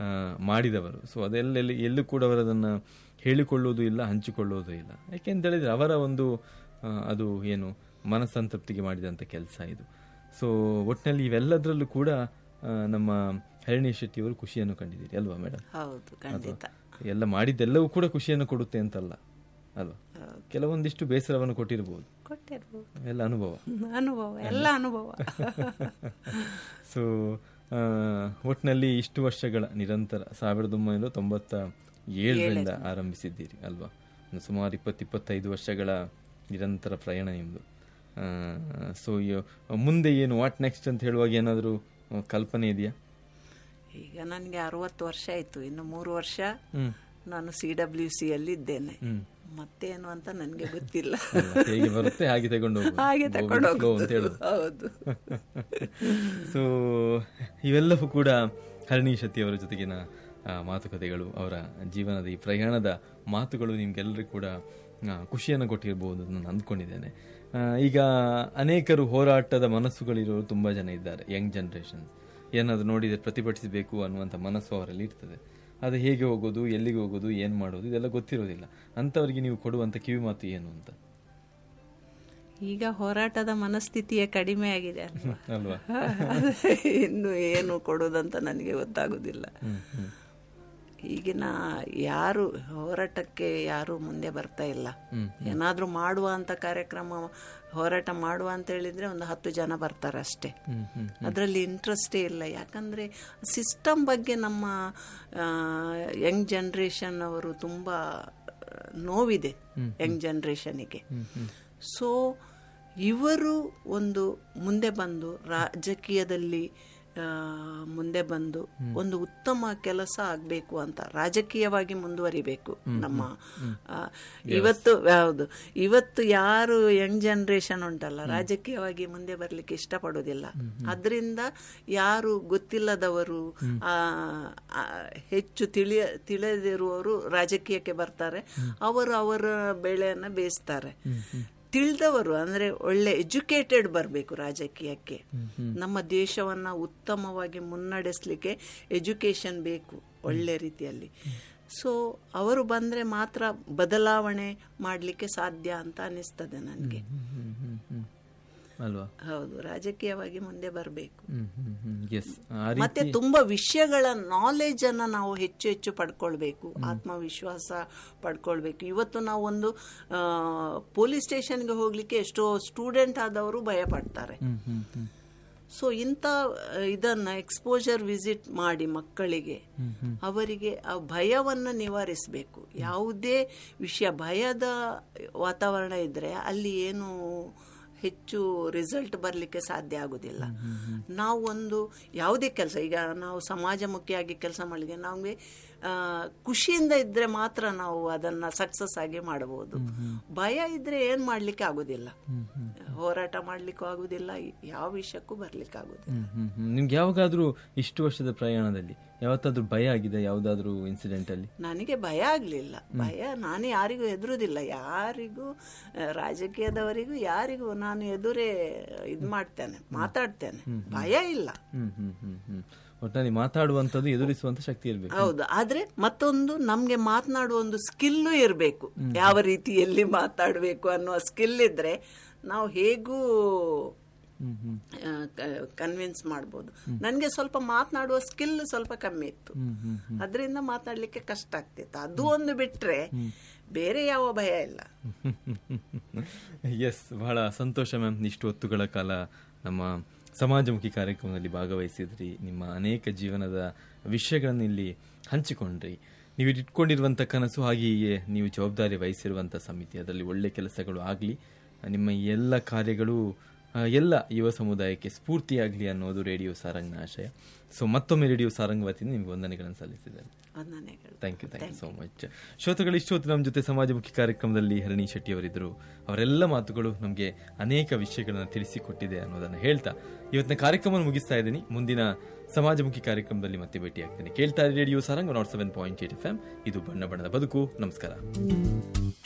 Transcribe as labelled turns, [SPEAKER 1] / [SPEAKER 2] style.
[SPEAKER 1] ಆ, ಮಾಡಿದವರು ಸೊ ಅದೆಲ್ಲೆಲ್ಲಿ ಎಲ್ಲೂ ಕೂಡ ಅವರು ಅದನ್ನು ಹೇಳಿಕೊಳ್ಳೋದು ಇಲ್ಲ ಹಂಚಿಕೊಳ್ಳೋದು ಇಲ್ಲ ಯಾಕೆಂತ ಹೇಳಿದ್ರೆ ಅವರ ಒಂದು ಆ, ಅದು ಏನು ಮನಸ್ಸಂತೃಪ್ತಿಗೆ ಮಾಡಿದಂಥ ಕೆಲಸ ಇದು ಸೊ ಒಟ್ಟಿನಲ್ಲಿ ಇವೆಲ್ಲದರಲ್ಲೂ ಕೂಡ ಆ, ನಮ್ಮ ಹರಿಣಿ ಶೆಟ್ಟಿಯವರು ಖುಷಿಯನ್ನು ಕಂಡಿದ್ದೀರಿ ಅಲ್ವಾ ಮೇಡಮ್
[SPEAKER 2] ಹೌದು ಖಂಡಿತ
[SPEAKER 1] ಎಲ್ಲ ಮಾಡಿದ್ದೆಲ್ಲವೂ ಕೂಡ ಖುಷಿಯನ್ನು ಕೊಡುತ್ತೆ ಅಂತಲ್ಲ ಅಲ್ವಾ
[SPEAKER 2] ಹೌದು.
[SPEAKER 1] ಕೆಲವೊಂದಿಷ್ಟು ಬೇಸರವನ್ನು ಕೊಟ್ಟಿರ್ಬೋದು
[SPEAKER 2] ಕೊಟ್ಟಿರ್ಬೋದು
[SPEAKER 1] ಎಲ್ಲ ಅನುಭವ
[SPEAKER 2] ಅನುಭವ ಎಲ್ಲ ಅನುಭವ
[SPEAKER 1] ಸೊ ಒಟ್ಟಿನಲ್ಲಿ ಇಷ್ಟು ವರ್ಷಗಳ ನಿರಂತರ ಸಾವಿರದ ಒಂಬೈನೂರ ತೊಂಬತ್ತ ಏಳರಿಂದ ಆರಂಭಿಸಿದ್ದೀರಿ ಅಲ್ವಾ ಒಂದು ಸುಮಾರು ಇಪ್ಪತ್ತು ಇಪ್ಪತ್ತೈದು ವರ್ಷಗಳ ನಿರಂತರ ಪ್ರಯಾಣ ನಿಮ್ಮದು ಸೊ ಮುಂದೆ ಏನು ವಾಟ್ ನೆಕ್ಸ್ಟ್ ಅಂತ ಹೇಳುವಾಗ ಏನಾದರೂ ಕಲ್ಪನೆ ಇದೆಯಾ
[SPEAKER 2] ಈಗ ನನಗೆ ಅರವತ್ತು ವರ್ಷ ಆಯ್ತು ಇನ್ನು ಮೂರು ವರ್ಷ
[SPEAKER 1] ಹ್ಮ್.
[SPEAKER 2] ನಾನು ಸಿ ಡಬ್ಲ್ಯೂ ಸಿ ಅಲ್ಲಿ ಇದ್ದೇನೆ
[SPEAKER 1] ಹ್ಮ್.
[SPEAKER 2] ಮತ್ತೇನು ಅಂತ ನನಗೆ ಗೊತ್ತಿಲ್ಲ
[SPEAKER 1] ಅಲ್ವಾ? ಹೇಗೆ ಬರುತ್ತೆ ಹಾಗೆ ತಗೊಂಡು ಹೋಗೋದು.
[SPEAKER 2] ಹಾಗೆ
[SPEAKER 1] Go
[SPEAKER 2] ತಕೊಂಡು
[SPEAKER 1] with flow ಅಂತ
[SPEAKER 2] ಹೋಗುದು
[SPEAKER 1] ಹೇಳೋದು
[SPEAKER 2] ಹೌದು
[SPEAKER 1] ಸೊ ಇವೆಲ್ಲವೂ ಕೂಡ ಹರಣಿ ಶೆಟ್ಟಿಯವರ ಜೊತೆಗಿನ ಆ, ಮಾತುಕತೆಗಳು ಅವರ ಜೀವನದ ಈ ಪ್ರಯಾಣದ ಮಾತುಗಳು ನಿಮ್ಗೆಲ್ಲರಿಗೂ ಕೂಡ ಆ, ಖುಷಿಯನ್ನು ಕೊಟ್ಟಿರಬಹುದು ಅಂತ ನಾನು ಅಂದ್ಕೊಂಡಿದ್ದೇನೆ ಆ, ಈಗ ಅನೇಕರು ಹೋರಾಟದ ಮನಸ್ಸುಗಳಿರೋರು ತುಂಬಾ ಜನ ಇದ್ದಾರೆ ಯಂಗ್ ಜನರೇಷನ್ ಏನಾದರೂ ನೋಡಿದರೆ ಪ್ರತಿಭಟಿಸಬೇಕು ಅನ್ನುವಂಥ ಮನಸ್ಸು ಅವರಲ್ಲಿ ಇರ್ತದೆ ಅದು ಹೇಗೆ ಹೋಗೋದು ಎಲ್ಲಿಗೆ ಹೋಗೋದು ಏನು ಮಾಡೋದು ಇದೆಲ್ಲ ಗೊತ್ತಿರೋದಿಲ್ಲ ಅಂಥವರಿಗೆ ನೀವು ಕೊಡುವಂಥ ಕಿವಿ ಮಾತು ಏನು ಅಂತ
[SPEAKER 2] ಈಗ ಹೋರಾಟದ ಮನಸ್ಥಿತಿಯೇ ಕಡಿಮೆ ಆಗಿದೆ ಅಲ್ವಾ
[SPEAKER 1] ಅಲ್ವಾ
[SPEAKER 2] ಇನ್ನು ಏನು ಕೊಡೋದಂತ ನನಗೆ ಗೊತ್ತಾಗುದಿಲ್ಲ ಈಗಿನ ಯಾರು ಹೋರಾಟಕ್ಕೆ ಯಾರು ಮುಂದೆ ಬರ್ತಾ ಇಲ್ಲ ಏನಾದ್ರೂ ಮಾಡುವ ಅಂತ ಕಾರ್ಯಕ್ರಮ ಹೋರಾಟ ಮಾಡುವ ಅಂತ ಹೇಳಿದ್ರೆ ಒಂದು ಹತ್ತು ಜನ ಬರ್ತಾರೆ ಅಷ್ಟೇ
[SPEAKER 1] ಹ್ಮ್ ಹ್ಮ್
[SPEAKER 2] ಅದರಲ್ಲಿ ಇಂಟ್ರೆಸ್ಟೇ ಇಲ್ಲ ಯಾಕಂದ್ರೆ ಸಿಸ್ಟಮ್ ಬಗ್ಗೆ ನಮ್ಮ ಯಂಗ್ ಜನ್ರೇಷನ್ ಅವರು ತುಂಬಾ ನೋವಿದೆ ಯಂಗ್ ಜನ್ರೇಷನಿಗೆ ಸೊ ಇವರು ಒಂದು ಮುಂದೆ ಬಂದು ರಾಜಕೀಯದಲ್ಲಿ ಆ, ಮುಂದೆ ಬಂದು ಒಂದು ಉತ್ತಮ ಕೆಲಸ ಆಗಬೇಕು ಅಂತ ರಾಜಕೀಯವಾಗಿ ಮುಂದುವರಿಬೇಕು ನಮ್ಮ ಆ, ಇವತ್ತು ಹೌದು ಇವತ್ತು ಯಾರು ಯಂಗ್ ಜನರೇಷನ್ ಉಂಟಲ್ಲ ರಾಜಕೀಯವಾಗಿ ಮುಂದೆ ಬರ್ಲಿಕ್ಕೆ ಇಷ್ಟಪಡೋದಿಲ್ಲ ಅದರಿಂದ ಯಾರು ಗೊತ್ತಿಲ್ಲದವರು ಆ, ಆ, ಹೆಚ್ಚು ತಿಳಿಯ ತಿಳಿದಿರುವವರು ರಾಜಕೀಯಕ್ಕೆ ಬರ್ತಾರೆ ಅವರು ಅವರ ಬೆಳೆಯನ್ನ ಬೇಯಿಸ್ತಾರೆ ತಿಳಿದವರು ಅಂದ್ರೆ ಒಳ್ಳೆ ಎಜುಕೇಟೆಡ್ ಬರಬೇಕು ರಾಜಕೀಯಕ್ಕೆ ನಮ್ಮ ದೇಶವನ್ನ ಉತ್ತಮವಾಗಿ ಮುನ್ನಡೆಸಲಿಕ್ಕೆ ಎಜುಕೇಶನ್ ಬೇಕು ಒಳ್ಳೆ ರೀತಿಯಲ್ಲಿ ಸೊ ಅವರು ಬಂದ್ರೆ ಮಾತ್ರ ಬದಲಾವಣೆ ಮಾಡಲಿಕ್ಕೆ ಸಾಧ್ಯ ಅಂತ ಅನಿಸ್ತದೆ ನನಗೆ
[SPEAKER 1] ಹ್ಮ್ ಹ್ಮ್ ಹ್ಮ್ ಅಲ್ವಾ
[SPEAKER 2] ಹೌದು ರಾಜಕೀಯವಾಗಿ ಮುಂದೆ ಬರಬೇಕು
[SPEAKER 1] ಹ್ಮ್ ಹ್ಮ್ ಹ್ಮ್ ಎಸ್ ಆ ರೀತಿ
[SPEAKER 2] ಮತ್ತೆ ತುಂಬಾ ವಿಷಯಗಳ ನಾಲೆಜ್ ಅನ್ನ ನಾವು ಹೆಚ್ಚು ಹೆಚ್ಚು ಪಡ್ಕೊಳ್ಬೇಕು ಆತ್ಮವಿಶ್ವಾಸ ಪಡ್ಕೊಳ್ಬೇಕು ಇವತ್ತು ನಾವು ಒಂದು ಪೊಲೀಸ್ ಸ್ಟೇಷನ್ಗೆ ಹೋಗ್ಲಿಕ್ಕೆ ಎಷ್ಟೋ ಸ್ಟೂಡೆಂಟ್ ಆದವರು ಭಯ ಪಡ್ತಾರೆ
[SPEAKER 1] ಹ್ಮ್ ಹ್ಮ್ ಹ್ಮ್
[SPEAKER 2] ಸೊ ಇಂಥ ಆ, ಇದನ್ನ ಎಕ್ಸ್ಪೋಜರ್ ವಿಸಿಟ್ ಮಾಡಿ ಮಕ್ಕಳಿಗೆ ಅವರಿಗೆ ಆ ಭಯವನ್ನ ನಿವಾರಿಸಬೇಕು ಯಾವುದೇ ವಿಷಯ ಭಯದ ವಾತಾವರಣ ಇದ್ರೆ ಅಲ್ಲಿ ಏನು ಹೆಚ್ಚು ರಿಸಲ್ಟ್ ಬರಲಿಕ್ಕೆ ಸಾಧ್ಯ ಆಗುದಿಲ್ಲ ನಾವು ಒಂದು ಯಾವುದೇ ಕೆಲಸ ಈಗ ನಾವು ಸಮಾಜಮುಖಿಯಾಗಿ ಕೆಲಸ ಮಾಡಿದ್ರೆ ನಮಗೆ ಖುಷಿಯಿಂದ ಇದ್ರೆ ಮಾತ್ರ ನಾವು ಅದನ್ನ ಸಕ್ಸಸ್ ಆಗಿ ಮಾಡಬಹುದು ಭಯ ಇದ್ರೆ ಏನ್ ಮಾಡ್ಲಿಕ್ಕೆ ಆಗುದಿಲ್ಲ ಹೋರಾಟ ಮಾಡ್ಲಿಕ್ಕೂ ಆಗುದಿಲ್ಲ ಯಾವ ವಿಷಯಕ್ಕೂ ಬರ್ಲಿಕ್ಕೆ ಆಗುದಿಲ್ಲ
[SPEAKER 1] ಹ್ಮ್ ಹ್ಮ್ ಹ್ಮ್ ನಿಮ್ಗೆ ಯಾವಾಗಾದ್ರೂ ಇಷ್ಟು ವರ್ಷದ ಪ್ರಯಾಣದಲ್ಲಿ ಯಾವತ್ತಾದ್ರೂ ಭಯ ಆಗಿದೆ ಯಾವ್ದಾದ್ರೂ ಇನ್ಸಿಡೆಂಟ್ ಅಲ್ಲಿ
[SPEAKER 2] ನನಗೆ ಭಯ ಆಗ್ಲಿಲ್ಲ ಭಯ ನಾನು ಯಾರಿಗೂ ಎದುರುದಿಲ್ಲ ಯಾರಿಗೂ ಆ, ರಾಜಕೀಯದವರಿಗೂ ಯಾರಿಗೂ ನಾನು ಎದುರೇ ಇದ್ ಮಾಡ್ತೇನೆ ಮಾತಾಡ್ತೇನೆ ಭಯ ಇಲ್ಲ
[SPEAKER 1] ಹ್ಮ್ ಹ್ಮ್ ಹ್ಮ್ ಹ್ಮ್ ಒಟ್ಟಿನಲ್ಲಿ ಮಾತಾಡುವಂಥದ್ದು ಎದುರಿಸುವಂತ ಶಕ್ತಿ ಇರ್ಬೇಕು
[SPEAKER 2] ಹೌದು ಆದ್ರೆ ಮತ್ತೊಂದು ನಮ್ಗೆ ಮಾತನಾಡುವ ಒಂದು ಸ್ಕಿಲ್ಲು ಇರಬೇಕು ಯಾವ ರೀತಿಯಲ್ಲಿ ಮಾತಾಡಬೇಕು ಅನ್ನುವ ಸ್ಕಿಲ್ ಇದ್ರೆ ನಾವು ಹೇಗೂ
[SPEAKER 1] ಹ್ಮ್ ಹ್ಮ್
[SPEAKER 2] ಕನ್ವಿನ್ಸ್ ಮಾಡ್ಬೋದು ನನಗೆ ಸ್ವಲ್ಪ ಮಾತನಾಡುವ ಸ್ಕಿಲ್ ಸ್ವಲ್ಪ ಕಮ್ಮಿ ಇತ್ತು
[SPEAKER 1] ಹ್ಮ್ ಹ್ಮ್
[SPEAKER 2] ಅದರಿಂದ ಮಾತಾಡ್ಲಿಕ್ಕೆ ಕಷ್ಟ ಆಗ್ತಿತ್ತು ಅದು ಒಂದು ಬಿಟ್ರೆ ಬೇರೆ ಯಾವ ಭಯ ಇಲ್ಲ
[SPEAKER 1] ಎಸ್ ಬಹಳ ಸಂತೋಷ ಮ್ಯಾಮ್ ಇಷ್ಟು ಹೊತ್ತುಗಳ ಕಾಲ ನಮ್ಮ ಸಮಾಜಮುಖಿ ಕಾರ್ಯಕ್ರಮದಲ್ಲಿ ಭಾಗವಹಿಸಿದ್ರಿ ನಿಮ್ಮ ಅನೇಕ ಜೀವನದ ವಿಷಯಗಳನ್ನು ಇಲ್ಲಿ ಹಂಚಿಕೊಂಡ್ರಿ ನೀವು ಇಟ್ಕೊಂಡಿರುವಂಥ ಕನಸು ಹಾಗೆಯೇ ನೀವು ಜವಾಬ್ದಾರಿ ವಹಿಸಿರುವಂಥ ಸಮಿತಿ ಅದರಲ್ಲಿ ಒಳ್ಳೆ ಕೆಲಸಗಳು ಆಗಲಿ ನಿಮ್ಮ ಈ ಎಲ್ಲ ಕಾರ್ಯಗಳು ಆ, ಎಲ್ಲ ಯುವ ಸಮುದಾಯಕ್ಕೆ ಸ್ಫೂರ್ತಿಯಾಗಲಿ ಅನ್ನೋದು ರೇಡಿಯೋ ಸಾರಂಗ್ನ ಆಶಯ ಸೊ ಮತ್ತೊಮ್ಮೆ ರೇಡಿಯೋ ಸಾರಂಗ್ ವತಿಯಿಂದ ನಿಮಗೆ ವಂದನೆಗಳನ್ನು ಸಲ್ಲಿಸಿದ್ದಾರೆ
[SPEAKER 2] ವಂದನೆಗಳು
[SPEAKER 1] thank you thank you so much ಶ್ರೋತಗಳು ಇಷ್ಟು ಹೊತ್ತು ನಮ್ಮ ಜೊತೆ ಸಮಾಜಮುಖಿ ಕಾರ್ಯಕ್ರಮದಲ್ಲಿ ಹರಣಿ ಶೆಟ್ಟಿ ಅವರಿದ್ದರು ಅವರೆಲ್ಲ ಮಾತುಗಳು ನಮಗೆ ಅನೇಕ ವಿಷಯಗಳನ್ನು ತಿಳಿಸಿಕೊಟ್ಟಿದೆ ಅನ್ನೋದನ್ನು ಹೇಳ್ತಾ ಇವತ್ತಿನ ಕಾರ್ಯಕ್ರಮ ಮುಗಿಸ್ತಾ ಇದ್ದೀನಿ ಮುಂದಿನ ಸಮಾಜಮುಖಿ ಕಾರ್ಯಕ್ರಮದಲ್ಲಿ ಮತ್ತೆ ಭೇಟಿಯಾಗ್ತೇನೆ ಕೇಳ್ತಾ radio Sarang nought seven point eight F M ಇದು ಬಣ್ಣ ಬಣ್ಣದ ಬದುಕು ನಮಸ್ಕಾರ